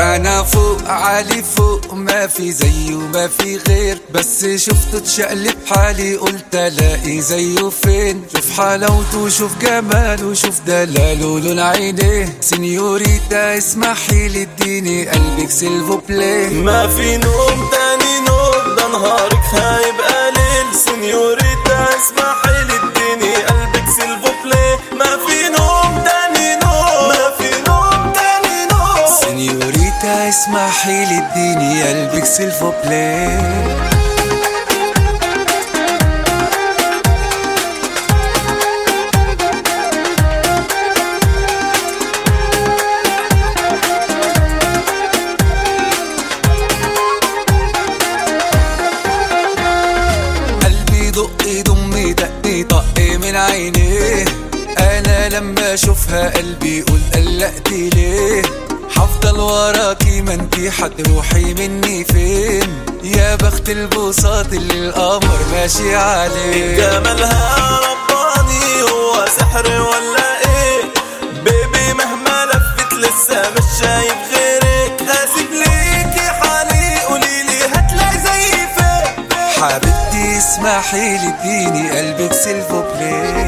انا فوق عالي فوق ما في زيه ما في غير بس شفته تشقلب حالي قلت الاقي زيه فين شوف حلاوته شوف جماله شوف دلاله لون عينيه سنيوريتا اسمحي لي اديني قلبك سيلفو بلاي ما في نوم تاني نوم ده نهارك هيبقى ليل سنيوريتا اسمحي لي اديني قلبك سيلفو بلاي ما في نوم تاني نوم ما في نوم تاني نوم سنيوريتا اسمحي لي اديني قلبك سيلفو بلاي قلبي دق دمي دق طق من عينيه انا لما اشوفها قلبي يقول قلقتي ليه حفضل وراكي ما انتي حتروحي مني فين يا بخت البساط اللي القمر ماشي عليه جمالها رباني هو سحر ولا ايه بيبي مهما لفت لسه مش شايف غيرك هسيب ليكي حالي قوليلي هتلاقي زي فين حبيبتي اسمحي لي اديني قلبك سيلفو بلاي